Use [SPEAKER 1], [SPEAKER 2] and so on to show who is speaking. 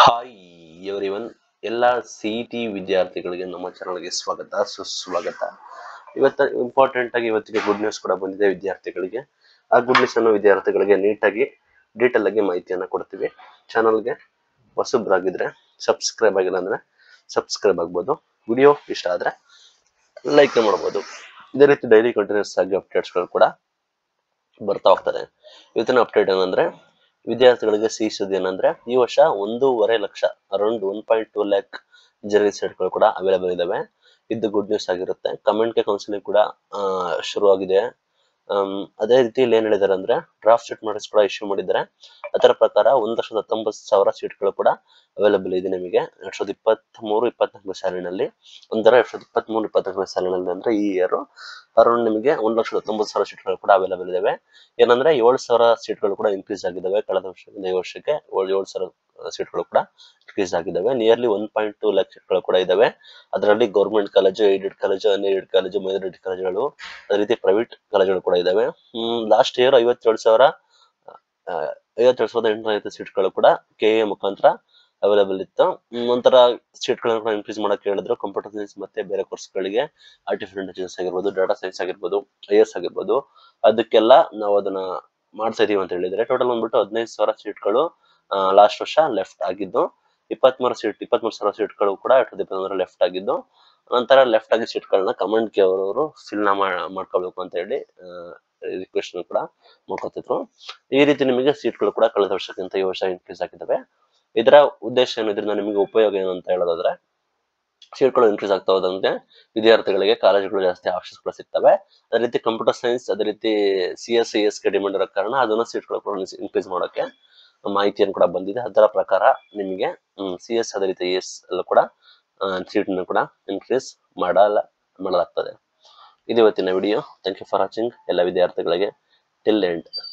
[SPEAKER 1] hi everyone ಎಲ್ಲ C T ವಿದ್ಯಾರ್ಥಿಗಳಿಗೆ ನಮ್ಮ ಚಾನಲ್ಗೆ ಸ್ವಾಗತ ಸುಸ್ವಾಗತ ಇವತ್ತು ಇಂಪಾರ್ಟೆಂಟ್ ಆಗಿ ಇವತ್ತಿಗೆ ಗುಡ್ ನ್ಯೂಸ್ ಕೂಡ ಬಂದಿದೆ ವಿದ್ಯಾರ್ಥಿಗಳಿಗೆ ಆ ಗುಡ್ ನ್ಯೂಸ್ ಅನ್ನು ವಿದ್ಯಾರ್ಥಿಗಳಿಗೆ ನೀಟಾಗಿ ಡೀಟೇಲ್ ಆಗಿ ಮಾಹಿತಿಯನ್ನ ಕೊಡ್ತೀವಿ ಚಾನಲ್ಗೆ ಹೊಸಬ್ರಾಗಿದ್ರೆ ಸಬ್ಸ್ಕ್ರೈಬ್ ಆಗಿಲ್ಲ ಅಂದ್ರೆ ಸಬ್ಸ್ಕ್ರೈಬ್ ಆಗ್ಬೋದು ವಿಡಿಯೋ ಇಷ್ಟ ಆದ್ರೆ ಲೈಕ್ ಮಾಡ್ಬೋದು ಇದೇ ರೀತಿ ಡೈಲಿ ಕಂಟಿನ್ಯೂಸ್ ಆಗಿ ಅಪ್ಡೇಟ್ಸ್ಗಳು ಕೂಡ ಬರ್ತಾ ಹೋಗ್ತಾರೆ ಇವತ್ತಿನ ಅಪ್ಡೇಟ್ ಏನಂದ್ರೆ ವಿದ್ಯಾರ್ಥಿಗಳಿಗೆ ಸಿಹಿ ಸುದ್ದಿ ಏನಂದ್ರೆ ಈ ವರ್ಷ ಒಂದೂವರೆ ಲಕ್ಷ around one point two lakh ಜರ್ನಿ ಸೆಟ್ಗಳು ಕೂಡ ಅವೈಲೇಬಲ್ ಇದಾವೆ ಇದು ಗುಡ್ ನ್ಯೂಸ್ ಆಗಿರುತ್ತೆ ಕಮೆಂಟ್ಗೆ ಕೌನ್ಸಿಲಿಂಗ್ ಕೂಡ ಆ, ಶುರುವಾಗಿದೆ ಆಮ್, ಅದೇ ರೀತಿ ಇಲ್ಲಿ ಏನ್ ಹೇಳಿದಾರೆ ಅಂದ್ರೆ ಡ್ರಾಫ್ಟ್ ಸೀಟ್ ನೋಟಿಸ್ ಕೂಡ ಇಶ್ಯೂ ಮಾಡಿದ್ದಾರೆ ಅದರ ಪ್ರಕಾರ ಒಂದ್ ಲಕ್ಷದ ಹತ್ತೊಂಬತ್ತು ಸಾವಿರ ಸೀಟ್ಗಳು ಕೂಡ ಅವೈಲೇಬಲ್ ಇದೆ ನಿಮಗೆ ಎರಡ್ ಸಾವಿರದ ಇಪ್ಪತ್ತ್ ಮೂರು ಇಪ್ಪತ್ನಾಲ್ಕು ಸಾಲಿನಲ್ಲಿ ಒಂದರ ಎರಡ್ ಸಾವಿರದ ಇಪ್ಪತ್ತ್ ಮೂರು ಇಪ್ಪತ್ನಾಲ್ಕು ಸಾಲಿನಲ್ಲಿ ಅಂದ್ರೆ ಈ ಇಯರ್ ಅರೌಂಡ್ ನಿಮಗೆ ಒಂದ್ ಲಕ್ಷದ ಹತ್ತೊಂಬತ್ತು ಸಾವಿರ ಸೀಟ್ಗಳು ಕೂಡ ಅವೈಲೇಬಲ್ ಇದಾವೆ ಏನಂದ್ರೆ ಏಳು ಸಾವಿರ ಸೀಟ್ಗಳು ಕೂಡ ಇನ್ಕ್ರೀಸ್ ಆಗಿದ್ದಾವೆ ಕಳೆದ ವರ್ಷದಿಂದ ಈ ವರ್ಷಕ್ಕೆ ಏಳು ಏಳು ಸಾವಿರ ಸೀಟ್ಗಳು ಕೂಡ ಇನ್ಕ್ರೀಸ್ ಆಗಿದ್ದಾವೆ nearly one point two lakh ಸೀಟ್ಗಳು ಕೂಡ ಇದಾವೆ ಅದರಲ್ಲಿ government college aided college unaided college minority ಕಾಲೇಜುಗಳು ಅದೇ ರೀತಿ ಪ್ರೈವೇಟ್ ಕಾಲೇಜುಗಳು ಕೂಡ ಇದಾವೆ ಲಾಸ್ಟ್ ಇಯರ್ ಐವತ್ತೇಳು ಸಾವಿರ ಆ, ಐವತ್ತೇಳು ಸಾವಿರದ ಎಂಟುನೂರ ಐವತ್ತು ಸೀಟ್ಗಳು ಕೂಡ ಕೆ ಎ ಮುಖಾಂತರ ಅವೈಲೇಬಲ್ ಇತ್ತು ಹ್ಮ್, ಒಂಥರ ಸೀಟ್ಗಳನ್ನ ಕೂಡ ಇನ್ಕ್ರೀಸ್ ಮಾಡಕ್ಕೆ ಹೇಳಿದ್ರು ಕಂಪ್ಯೂಟರ್ ಸೈನ್ಸ್ ಮತ್ತೆ ಬೇರೆ ಕೋರ್ಸ್ಗಳಿಗೆ ಆರ್ಟಿಫಿಷಿಯಲ್ ಇಂಟೆಲಿಜೆನ್ಸ್ ಆಗಿರ್ಬೋದು ಡಾಟಾ ಸೈನ್ಸ್ ಆಗಿರ್ಬೋದು ಐ ಎಸ್ ಆಗಿರ್ಬೋದು ಅದಕ್ಕೆಲ್ಲ ನಾವು ಅದನ್ನ ಮಾಡ್ತಾ ಇದೀವಿ ಅಂತ ಹೇಳಿದ್ರೆ ಟೋಟಲ್ ಬಂದ್ಬಿಟ್ಟು ಹದಿನೈದು ಸಾವಿರ ಸೀಟ್ಗಳು ಲಾಸ್ಟ್ ವರ್ಷ ಲೆಫ್ಟ್ ಆಗಿದ್ದು ಇಪ್ಪತ್ಮೂರು ಸೀಟ್ ಇಪ್ಪತ್ಮೂರು ಸಾವಿರ ಸೀಟ್ಗಳು ಕೂಡ ಎರಡ್ ಸಾವಿರದ ಇಪ್ಪತ್ತೊಂದರ ಲೆಫ್ಟ್ ಆಗಿದ್ದು ನಂತರ ಲೆಫ್ಟ್ ಆಗಿ ಸೀಟ್ಗಳನ್ನ ಕಮೆಂಟ್ ಗೆ ಅವರು ಫಿಲ್ ಮಾಡ್ಕೋಬೇಕು ಅಂತ ಹೇಳಿ ರಿಕ್ವೆಸ್ಟ್ ಕೂಡ ಮಾಡ್ಕೊತಿದ್ರು ಈ ರೀತಿ ನಿಮಗೆ ಸೀಟ್ಗಳು ಕೂಡ ಕಳೆದ ವರ್ಷಕ್ಕಿಂತ ಈ ವರ್ಷ ಇನ್ಕ್ರೀಸ್ ಆಗಿದ್ದಾವೆ ಇದರ ಉದ್ದೇಶ ಏನು ಇದರಿಂದ ನಿಮಗೆ ಉಪಯೋಗ ಏನು ಅಂತ ಹೇಳೋದಾದ್ರೆ ಸೀಟ್ಗಳು ಇನ್ಕ್ರೀಸ್ ಆಗ್ತಾ ಹೋದಂತೆ ವಿದ್ಯಾರ್ಥಿಗಳಿಗೆ ಕಾಲೇಜುಗಳು ಜಾಸ್ತಿ ಆಪ್ಷನ್ಸ್ಗಳು ಸಿಗ್ತವೆ ಅದೇ ರೀತಿ ಕಂಪ್ಯೂಟರ್ ಸೈನ್ಸ್ ಅದೇ ರೀತಿ ಸಿ ಎಸ್ ಸಿ ಎಸ್ ಗೆ ಡಿಮಾಂಡ್ ಇರೋ ಕಾರಣ ಅದನ್ನು ಸೀಟ್ಗಳು ಕೂಡ ಇನ್ಕ್ರೀಸ್ ಮಾಡೋಕೆ ಮಾಹಿತಿಯನ್ನು ಕೂಡ ಬಂದಿದೆ ಅದರ ಪ್ರಕಾರ ನಿಮಗೆ ಸಿ ಎಸ್ ಅದೇ ರೀತಿ ಎಸ್ ಎಲ್ಲ ಕೂಡ ಸೀಟ್ ಕೂಡ ಇನ್ಕ್ರೀಸ್ ಮಾಡಲ್ಲ ಮಾಡಲಾಗ್ತದೆ ಇದು ಇವತ್ತಿನ video thank you for watching ಎಲ್ಲ ವಿದ್ಯಾರ್ಥಿಗಳಿಗೆ ಟಿಲ್ ಎಂಡ್